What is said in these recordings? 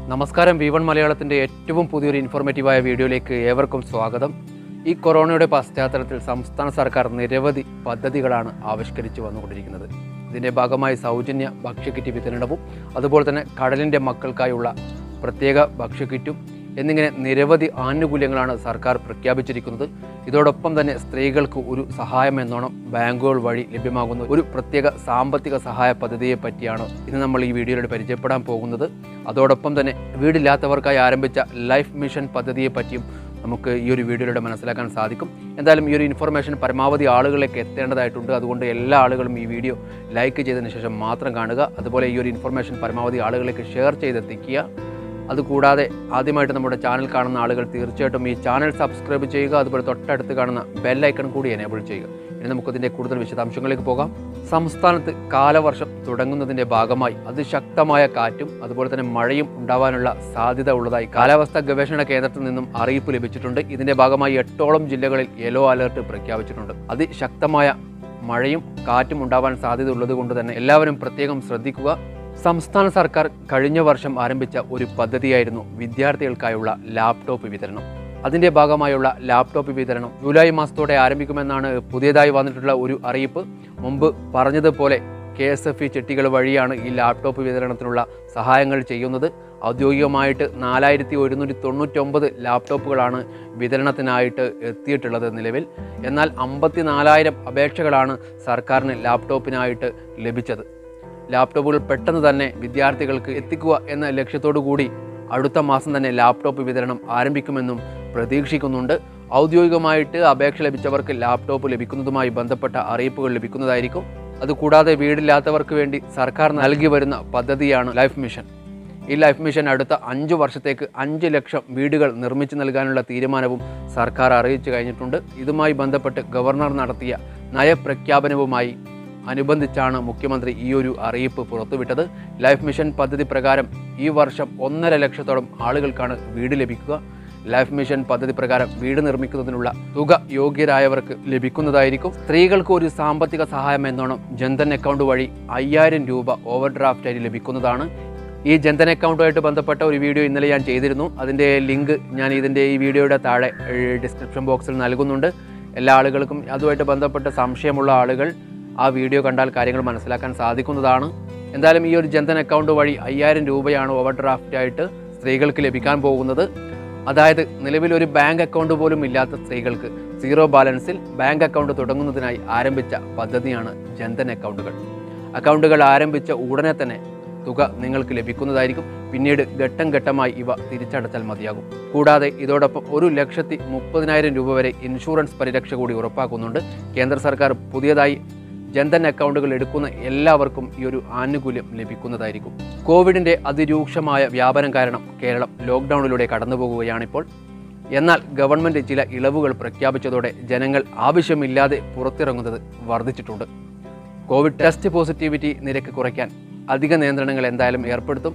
നമസ്കാരം V one മലയാളത്തിൻ്റെ ഏറ്റവും പുതിയൊരു ഇൻഫോർമേറ്റീവായ വീഡിയോയിലേക്ക് ഏവർക്കും സ്വാഗതം ഈ കൊറോണയുടെ പശ്ചാത്തലത്തിൽ സംസ്ഥാന സർക്കാർ നിരവധി പദ്ധതികളാണ് ആവിഷ്കരിച്ചു വന്നുകൊണ്ടിരിക്കുന്നത് ഇതിൻ്റെ ഭാഗമായി സൗജന്യ ഭക്ഷ്യക്കിറ്റ് വിതരണവും അതുപോലെ തന്നെ കടലിൻ്റെ മക്കൾക്കായുള്ള പ്രത്യേക ഭക്ഷ്യക്കിറ്റും എന്നിങ്ങനെ നിരവധി ആനുകൂല്യങ്ങളാണ് സർക്കാർ പ്രഖ്യാപിച്ചിരിക്കുന്നത് ഇതോടൊപ്പം തന്നെ സ്ത്രീകൾക്ക് ഒരു സഹായം എന്നോണം ബാങ്കുകൾ വഴി ലഭ്യമാകുന്ന ഒരു പ്രത്യേക സാമ്പത്തിക സഹായ പദ്ധതിയെ പറ്റിയാണ് ഇന്ന് നമ്മൾ ഈ വീഡിയോയിലൂടെ പരിചയപ്പെടാൻ പോകുന്നത് അതോടൊപ്പം തന്നെ വീടില്ലാത്തവർക്കായി ആരംഭിച്ച ലൈഫ് മിഷൻ പദ്ധതിയെ പറ്റിയും നമുക്ക് ഈ ഒരു വീഡിയോയിലൂടെ മനസ്സിലാക്കാൻ സാധിക്കും എന്തായാലും ഈ ഒരു ഇൻഫർമേഷൻ പരമാവധി ആളുകളിലേക്ക് എത്തേണ്ടതായിട്ടുണ്ട് അതുകൊണ്ട് എല്ലാ ആളുകളും ഈ വീഡിയോ ലൈക്ക് ചെയ്തതിന് ശേഷം മാത്രം കാണുക അതുപോലെ ഈ ഒരു ഇൻഫർമേഷൻ പരമാവധി ആളുകളിലേക്ക് ഷെയർ ചെയ്തെത്തിക്കുക അതുകൂടാതെ ആദ്യമായിട്ട് നമ്മുടെ ചാനൽ കാണുന്ന ആളുകൾ തീർച്ചയായിട്ടും ഈ ചാനൽ സബ്സ്ക്രൈബ് ചെയ്യുക അതുപോലെ തൊട്ടടുത്ത് കാണുന്ന ബെൽ ഐക്കൺ കൂടി എനേബിൾ ചെയ്യുക ഇനി നമുക്കതിൻ്റെ കൂടുതൽ വിശദാംശങ്ങളിലേക്ക് പോകാം സംസ്ഥാനത്ത് കാലവർഷം തുടങ്ങുന്നതിൻ്റെ ഭാഗമായി അതിശക്തമായ കാറ്റും അതുപോലെ തന്നെ മഴയും ഉണ്ടാവാനുള്ള സാധ്യത ഉള്ളതായി കാലാവസ്ഥാ ഗവേഷണ കേന്ദ്രത്തിൽ നിന്നും അറിയിപ്പ് ലഭിച്ചിട്ടുണ്ട് ഇതിൻ്റെ ഭാഗമായി എട്ടോളം ജില്ലകളിൽ യെല്ലോ അലർട്ട് പ്രഖ്യാപിച്ചിട്ടുണ്ട് അതിശക്തമായ മഴയും കാറ്റും ഉണ്ടാവാൻ സാധ്യത ഉള്ളത് കൊണ്ട് തന്നെ എല്ലാവരും പ്രത്യേകം ശ്രദ്ധിക്കുക സംസ്ഥാന സർക്കാർ കഴിഞ്ഞ വർഷം ആരംഭിച്ച ഒരു പദ്ധതിയായിരുന്നു വിദ്യാർത്ഥികൾക്കായുള്ള ലാപ്ടോപ്പ് വിതരണം അതിന്റെ ഭാഗമായുള്ള ലാപ്ടോപ്പ് വിതരണം ജൂലൈ മാസത്തോടെ ആരംഭിക്കുമെന്നാണ് പുതിയതായി വന്നിട്ടുള്ള ഒരു അറിയിപ്പ് മുമ്പ് പറഞ്ഞതുപോലെ കെ എസ് എഫ് ഇ ചെട്ടികൾ വഴിയാണ് ഈ ലാപ്ടോപ്പ് വിതരണത്തിനുള്ള സഹായങ്ങൾ ചെയ്യുന്നത് ഔദ്യോഗികമായിട്ട് നാലായിരത്തി ഒരുന്നൂറ്റി തൊണ്ണൂറ്റൊമ്പത് ലാപ്ടോപ്പുകളാണ് വിതരണത്തിനായിട്ട് എത്തിയിട്ടുള്ളത് നിലവിൽ എന്നാൽ അമ്പത്തി നാലായിരം അപേക്ഷകളാണ് സർക്കാരിന് ലാപ്ടോപ്പിനായിട്ട് ലഭിച്ചത് ലാപ്ടോപ്പുകൾ പെട്ടെന്ന് തന്നെ വിദ്യാർത്ഥികൾക്ക് എത്തിക്കുക എന്ന ലക്ഷ്യത്തോടു കൂടി അടുത്ത മാസം തന്നെ ലാപ്ടോപ്പ് വിതരണം ആരംഭിക്കുമെന്നും പ്രതീക്ഷിക്കുന്നുണ്ട് ഔദ്യോഗികമായിട്ട് അപേക്ഷ ലഭിച്ചവർക്ക് ലാപ്ടോപ്പ് ലഭിക്കുന്നതുമായി ബന്ധപ്പെട്ട അറിയിപ്പുകൾ ലഭിക്കുന്നതായിരിക്കും അതുകൂടാതെ വീടില്ലാത്തവർക്ക് വേണ്ടി സർക്കാർ നൽകി വരുന്ന പദ്ധതിയാണ് ലൈഫ് മിഷൻ ഈ ലൈഫ് മിഷൻ അടുത്ത അഞ്ച് വർഷത്തേക്ക് അഞ്ച് ലക്ഷം വീടുകൾ നിർമ്മിച്ചു നൽകാനുള്ള തീരുമാനവും സർക്കാർ അറിയിച്ചു കഴിഞ്ഞിട്ടുണ്ട് ഇതുമായി ബന്ധപ്പെട്ട് ഗവർണർ നടത്തിയ നയപ്രഖ്യാപനവുമായി അനുബന്ധിച്ചാണ് മുഖ്യമന്ത്രി ഈ ഒരു അറിയിപ്പ് പുറത്തുവിട്ടത് ലൈഫ് മിഷൻ പദ്ധതി പ്രകാരം ഈ വർഷം ഒന്നര ലക്ഷത്തോളം ആളുകൾക്കാണ് വീട് ലഭിക്കുക ലൈഫ് മിഷൻ പദ്ധതി പ്രകാരം വീട് നിർമ്മിക്കുന്നതിനുള്ള തുക യോഗ്യരായവർക്ക് ലഭിക്കുന്നതായിരിക്കും സ്ത്രീകൾക്ക് ഒരു സാമ്പത്തിക സഹായം എന്നോണം ജൻധൻ അക്കൗണ്ട് വഴി അയ്യായിരം രൂപ ഓവർ ഡ്രാഫ്റ്റായി ലഭിക്കുന്നതാണ് ഈ ജൻധൻ അക്കൗണ്ടുമായിട്ട് ബന്ധപ്പെട്ട ഒരു വീഡിയോ ഇന്നലെ ഞാൻ ചെയ്തിരുന്നു അതിൻ്റെ ലിങ്ക് ഞാൻ ഇതിൻ്റെ ഈ വീഡിയോയുടെ താഴെ ഡിസ്ക്രിപ്ഷൻ ബോക്സിൽ നൽകുന്നുണ്ട് എല്ലാ ആളുകൾക്കും അതുമായിട്ട് ബന്ധപ്പെട്ട സംശയമുള്ള ആളുകൾ ആ വീഡിയോ കണ്ടാൽ കാര്യങ്ങൾ മനസ്സിലാക്കാൻ സാധിക്കുന്നതാണ് എന്തായാലും ഈ ഒരു ജൻധൻ അക്കൗണ്ട് വഴി അയ്യായിരം രൂപയാണ് ഓവർ ഡ്രാഫ്റ്റായിട്ട് സ്ത്രീകൾക്ക് ലഭിക്കാൻ പോകുന്നത് അതായത് നിലവിൽ ഒരു ബാങ്ക് അക്കൗണ്ട് പോലും ഇല്ലാത്ത സ്ത്രീകൾക്ക് സീറോ ബാലൻസിൽ ബാങ്ക് അക്കൗണ്ട് തുടങ്ങുന്നതിനായി ആരംഭിച്ച പദ്ധതിയാണ് ജൻധൻ അക്കൗണ്ടുകൾ അക്കൗണ്ടുകൾ ആരംഭിച്ച ഉടനെ തന്നെ തുക നിങ്ങൾക്ക് ലഭിക്കുന്നതായിരിക്കും പിന്നീട് ഘട്ടം ഘട്ടമായി ഇവ തിരിച്ചടച്ചാൽ മതിയാകും കൂടാതെ ഇതോടൊപ്പം ഒരു ലക്ഷത്തി മുപ്പതിനായിരം രൂപ വരെ ഇൻഷുറൻസ് പരിരക്ഷ കൂടി ഉറപ്പാക്കുന്നുണ്ട് കേന്ദ്ര സർക്കാർ പുതിയതായി ജൻധൻ അക്കൗണ്ടുകൾ എടുക്കുന്ന എല്ലാവർക്കും ഈ ഒരു ആനുകൂല്യം ലഭിക്കുന്നതായിരിക്കും കോവിഡിന്റെ അതിരൂക്ഷമായ വ്യാപനം കാരണം കേരളം ലോക്ക്ഡൌണിലൂടെ കടന്നുപോകുകയാണിപ്പോൾ എന്നാൽ ഗവൺമെന്റ് ചില ഇളവുകൾ പ്രഖ്യാപിച്ചതോടെ ജനങ്ങൾ ആവശ്യമില്ലാതെ പുറത്തിറങ്ങുന്നത് വർദ്ധിച്ചിട്ടുണ്ട് കോവിഡ് ടെസ്റ്റ് പോസിറ്റിവിറ്റി നിരക്ക് കുറയ്ക്കാൻ അധിക നിയന്ത്രണങ്ങൾ എന്തായാലും ഏർപ്പെടുത്തും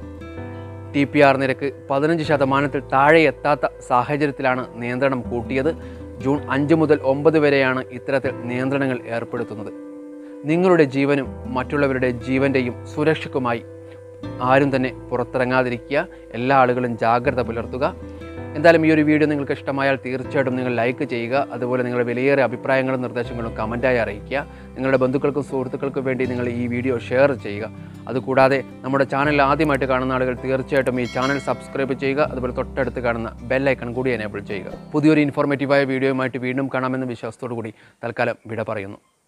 ടി പി ആർ നിരക്ക് പതിനഞ്ച് ശതമാനത്തിൽ താഴെ എത്താത്ത സാഹചര്യത്തിലാണ് നിയന്ത്രണം കൂട്ടിയത് ജൂൺ അഞ്ച് മുതൽ ഒമ്പത് വരെയാണ് ഇത്തരത്തിൽ നിയന്ത്രണങ്ങൾ ഏർപ്പെടുത്തുന്നത് നിങ്ങളുടെ ജീവനും മറ്റുള്ളവരുടെ ജീവൻ്റെയും സുരക്ഷയ്ക്കുമായി ആരും തന്നെ പുറത്തിറങ്ങാതിരിക്കുക എല്ലാ ആളുകളും ജാഗ്രത പുലർത്തുക എന്തായാലും ഈ ഒരു വീഡിയോ നിങ്ങൾക്ക് ഇഷ്ടമായാൽ തീർച്ചയായിട്ടും നിങ്ങൾ ലൈക്ക് ചെയ്യുക അതുപോലെ നിങ്ങളുടെ വിലയേറിയ അഭിപ്രായങ്ങളും നിർദ്ദേശങ്ങളും കമൻറ്റായി അറിയിക്കുക നിങ്ങളുടെ ബന്ധുക്കൾക്കും സുഹൃത്തുക്കൾക്കും വേണ്ടി നിങ്ങൾ ഈ വീഡിയോ ഷെയർ ചെയ്യുക അതുകൂടാതെ നമ്മുടെ ചാനൽ ആദ്യമായിട്ട് കാണുന്ന ആളുകൾ തീർച്ചയായിട്ടും ഈ ചാനൽ സബ്സ്ക്രൈബ് ചെയ്യുക അതുപോലെ തൊട്ടടുത്ത് കാണുന്ന ബെൽ ഐക്കൺ കൂടി എനേബിൾ ചെയ്യുക പുതിയൊരു ഇൻഫോർമേറ്റീവായ വീഡിയോയുമായിട്ട് വീണ്ടും കാണാമെന്ന വിശ്വാസത്തോടു കൂടി തൽക്കാലം വിട പറയുന്നു